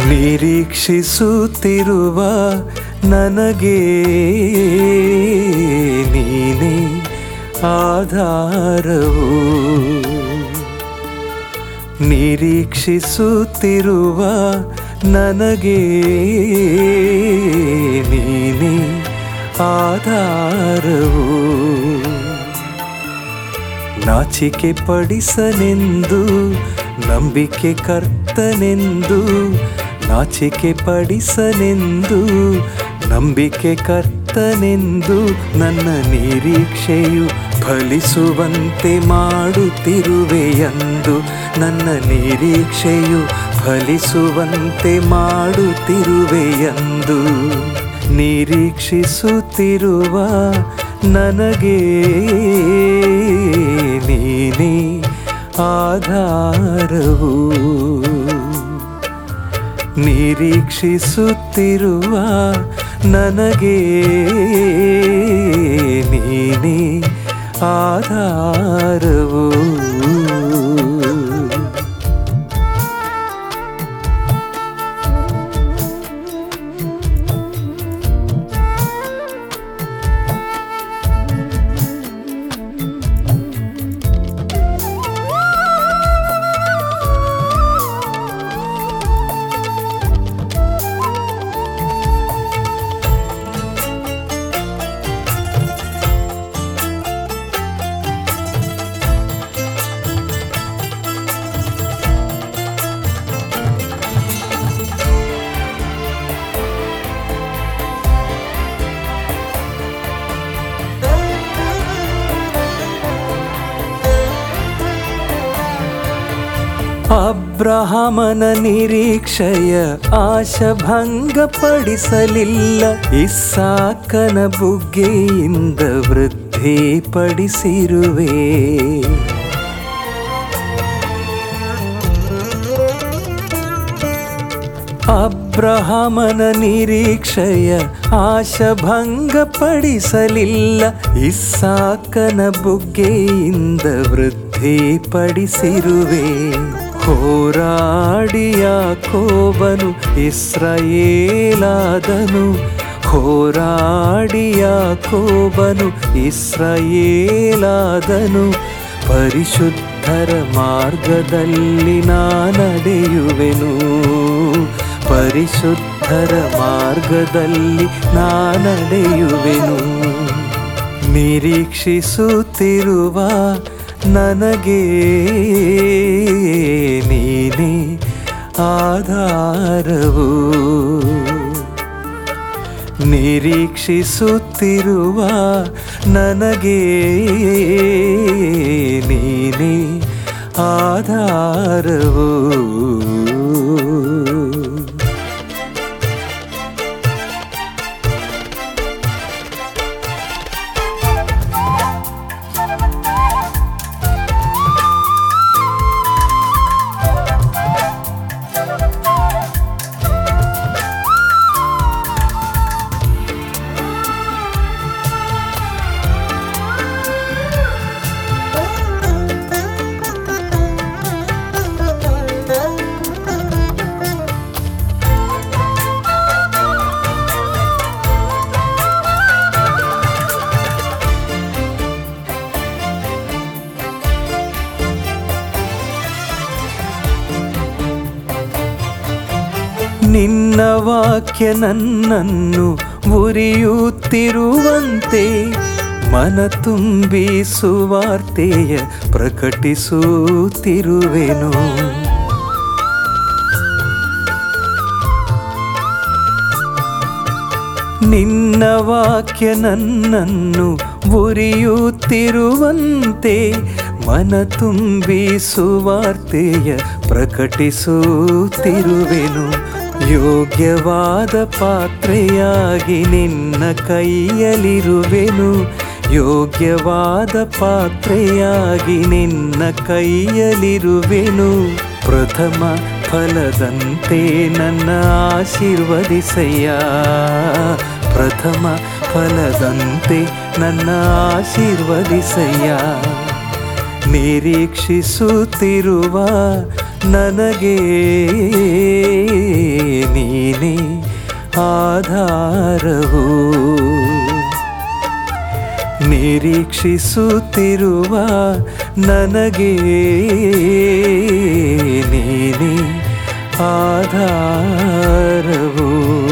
ನಿರೀಕ್ಷಿಸುತ್ತಿರುವ ನನಗೆ ನೀನೇ ಆಧಾರವು ನಿರೀಕ್ಷಿಸುತ್ತಿರುವ ನನಗೆ ನೀನೇ ಆಧಾರವು ನಾಚಿಕೆ ಪಡಿಸನೆಂದು ನಂಬಿಕೆ ಕರ್ತನೆಂದು ನಾಚಿಕೆ ಪಡಿಸನೆಂದು ನಂಬಿಕೆ ಕರ್ತನೆಂದು ನನ್ನ ನಿರೀಕ್ಷೆಯು ಫಲಿಸುವಂತೆ ಮಾಡುತ್ತಿರುವೆಯಂದು ನನ್ನ ನಿರೀಕ್ಷೆಯು ಫಲಿಸುವಂತೆ ಮಾಡುತ್ತಿರುವೆಯಂದು ನಿರೀಕ್ಷಿಸುತ್ತಿರುವ ನನಗೆ ನೀನೇ ಆಧಾರವು ನಿರೀಕ್ಷಿಸುತ್ತಿರುವ ನನಗೆ ನೀನೇ ಆಧಾರವು ಅಬ್ರಹಾಮನ ನಿರೀಕ್ಷೆಯ ಆಶಭಂಗಪಡಿಸಲಿಲ್ಲ ಇಸ್ಸಾಕನ ಬುಗ್ಗೆಯಿಂದ ವೃದ್ಧಿಪಡಿಸಿರುವೆ ಅಬ್ರಹಾಮನ ನಿರೀಕ್ಷೆಯ ಆಶಭಂಗಪಡಿಸಲಿಲ್ಲ ಇಸ್ಸಾಕನ ಬುಗ್ಗೆಯಿಂದ ವೃದ್ಧಿಪಡಿಸಿರುವೆ ಹೋರಾಡಿಯ ಕೋಬನು ಇಸ್ರಾಯೇಲಾದನು ಹೋರಾಡಿಯ ಕೋಬನು ಇಸ್ರಾಯೇಲಾದನು ಪರಿಶುದ್ಧರ ಮಾರ್ಗದಲ್ಲಿ ನಾ ನಡೆಯುವೆನು ಪರಿಶುದ್ಧರ ಮಾರ್ಗದಲ್ಲಿ ನಾ ನಡೆಯುವೆನು ನಿರೀಕ್ಷಿಸುತ್ತಿರುವ ನನಗೆ ನೀನೇ ಆಧಾರವು ನಿರೀಕ್ಷಿಸುತ್ತಿರುವ ನನಗೆ ನೀನೇ ಆಧಾರವು ನಿನ್ನ ವಾಕ್ಯ ನನ್ನನ್ನು ಉರಿಯುತ್ತಿರುವಂತೆ ಮನ ತುಂಬಿ ಸುವಾರ್ತೆಯ ಪ್ರಕಟಿಸುತ್ತಿರುವೆನು ನಿನ್ನ ವಾಕ್ಯ ನನ್ನನ್ನು ಉರಿಯುತ್ತಿರುವಂತೆ ಮನ ತುಂಬಿ ಸುವಾರ್ತೆಯ ಪ್ರಕಟಿಸುತ್ತಿರುವೆನು ಯೋಗ್ಯವಾದ ಪಾತ್ರೆಯಾಗಿ ನಿನ್ನ ಕೈಯಲ್ಲಿರುವೆನು ಯೋಗ್ಯವಾದ ಪಾತ್ರೆಯಾಗಿ ನಿನ್ನ ಕೈಯಲ್ಲಿರುವೆನು ಪ್ರಥಮ ಫಲದಂತೆ ನನ್ನ ಆಶೀರ್ವದಿಸಯ್ಯ ಪ್ರಥಮ ಫಲದಂತೆ ನನ್ನ ಆಶೀರ್ವದಿಸಯ್ಯ ನಿರೀಕ್ಷಿಸುತ್ತಿರುವ ನನಗೆ ನೀನೇ ಆಧಾರವು ನಿರೀಕ್ಷಿಸುತ್ತಿರುವ ನನಗೆ ನೀನೇ ಆಧಾರವು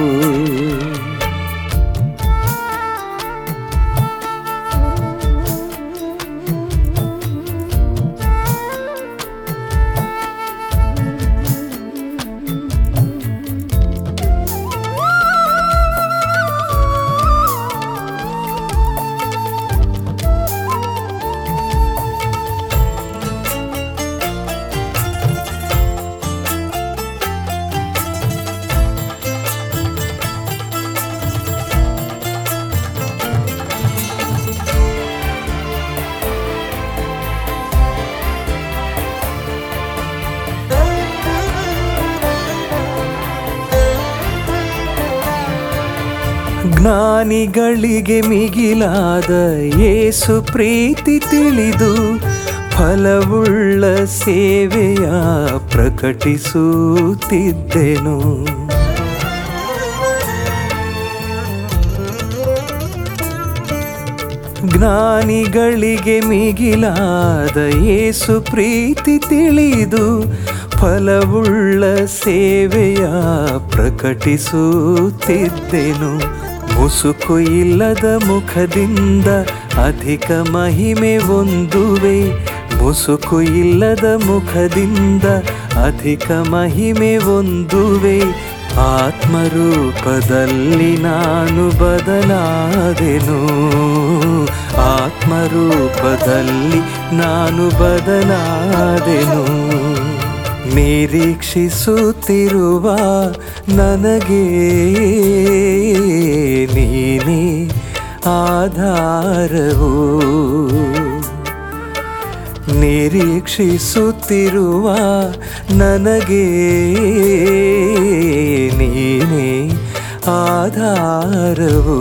ಜ್ಞಾನಿಗಳಿಗೆ ಮಿಗಿಲಾದ ಯೇಸು ಪ್ರೀತಿ ತಿಳಿದು ಫಲವುಳ್ಳ ಸೇವೆಯ ಪ್ರಕಟಿಸುತ್ತಿದ್ದೆನು ಜ್ಞಾನಿಗಳಿಗೆ ಮಿಗಿಲಾದ ಯೇಸು ಪ್ರೀತಿ ತಿಳಿದು ಫಲವುಳ್ಳ ಸೇವೆಯ ಪ್ರಕಟಿಸುತ್ತಿದ್ದೆನು ಮುಸುಕು ಇಲ್ಲದ ಮುಖದಿಂದ ಅಧಿಕ ಮಹಿಮೆ ಹೊಂದುವೆ ಮುಸುಕು ಇಲ್ಲದ ಮುಖದಿಂದ ಅಧಿಕ ಮಹಿಮೆ ಹೊಂದುವೆ ಆತ್ಮರೂಪದಲ್ಲಿ ನಾನು ಬದಲಾದೆನು ಆತ್ಮರೂಪದಲ್ಲಿ ನಾನು ಬದಲಾದೆನು ನಿರೀಕ್ಷಿಸುತ್ತಿರುವ ನನಗೆ ನೀನೇ ಆಧಾರವು ನಿರೀಕ್ಷಿಸುತ್ತಿರುವ ನನಗೆ ನೀನೇ ಆಧಾರವು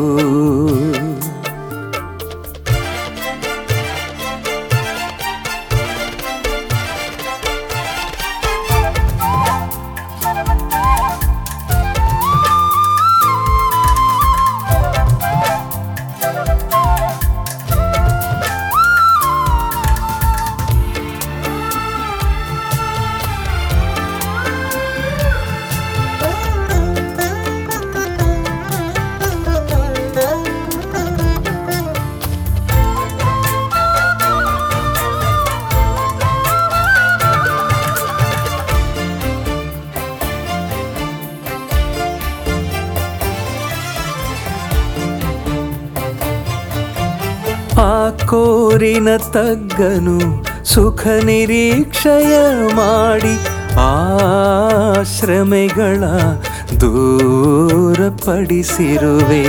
ಆ ಕೋರಿನ ತಗ್ಗನು ಸುಖ ನಿರೀಕ್ಷೆಯ ಮಾಡಿ ಆಶ್ರಮೆಗಳ ದೂರಪಡಿಸಿರುವೆ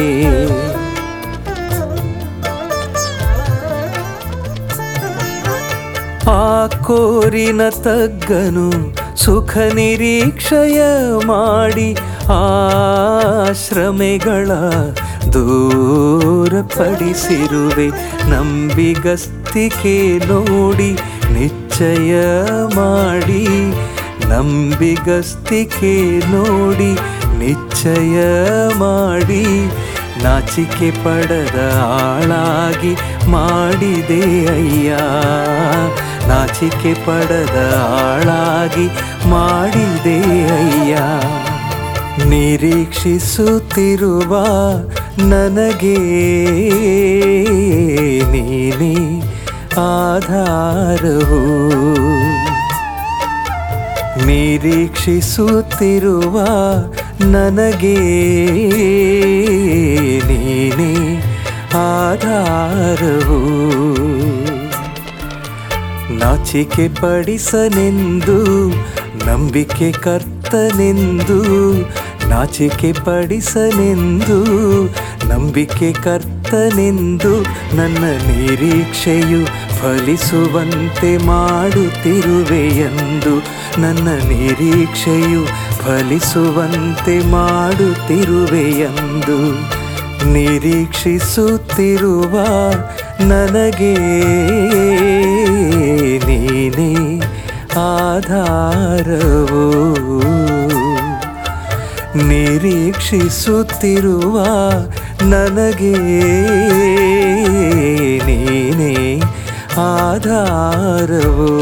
ಆ ಕೋರಿನ ತಗ್ಗನು ಸುಖ ನಿರೀಕ್ಷೆಯ ಮಾಡಿ ಆಶ್ರಮೆಗಳ ದೂರಪಡಿಸಿರುವೆ ನಂಬಿಗಸ್ತಿಕೆ ನೋಡಿ ನಿಶ್ಚಯ ಮಾಡಿ ನಂಬಿಗಸ್ತಿಕೆ ನೋಡಿ ನಿಶ್ಚಯ ಮಾಡಿ ನಾಚಿಕೆ ಪಡದ ಆಳಾಗಿ ಮಾಡಿದೆ ಅಯ್ಯ ನಾಚಿಕೆ ಪಡದ ಆಳಾಗಿ ಮಾಡಿದೆ ಅಯ್ಯ ನಿರೀಕ್ಷಿಸುತ್ತಿರುವ ನನಗೆ ನೀನೇ ಆಧಾರವು ನಿರೀಕ್ಷಿಸುತ್ತಿರುವ ನನಗೆ ನೀನೇ ಆಧಾರವು ನಾಚಿಕೆ ಪಡಿಸನೆಂದು ನಂಬಿಕೆ ಕರ್ತನೆಂದು ನಾಚಿಕೆ ಪಡಿಸನೆಂದು ನಂಬಿಕೆ ಕರ್ತನೆಂದು ನನ್ನ ನಿರೀಕ್ಷೆಯು ಫಲಿಸುವಂತೆ ಮಾಡುತ್ತಿರುವೆಯೆಂದು ನನ್ನ ನಿರೀಕ್ಷೆಯು ಫಲಿಸುವಂತೆ ಮಾಡುತ್ತಿರುವೆಯೆಂದು ನಿರೀಕ್ಷಿಸುತ್ತಿರುವ ನನಗೆ ನೀನೇ ಆಧಾರವು ನಿರೀಕ್ಷಿಸುತ್ತಿರುವ ನನಗೆ ನೀನೇ ಆಧಾರವು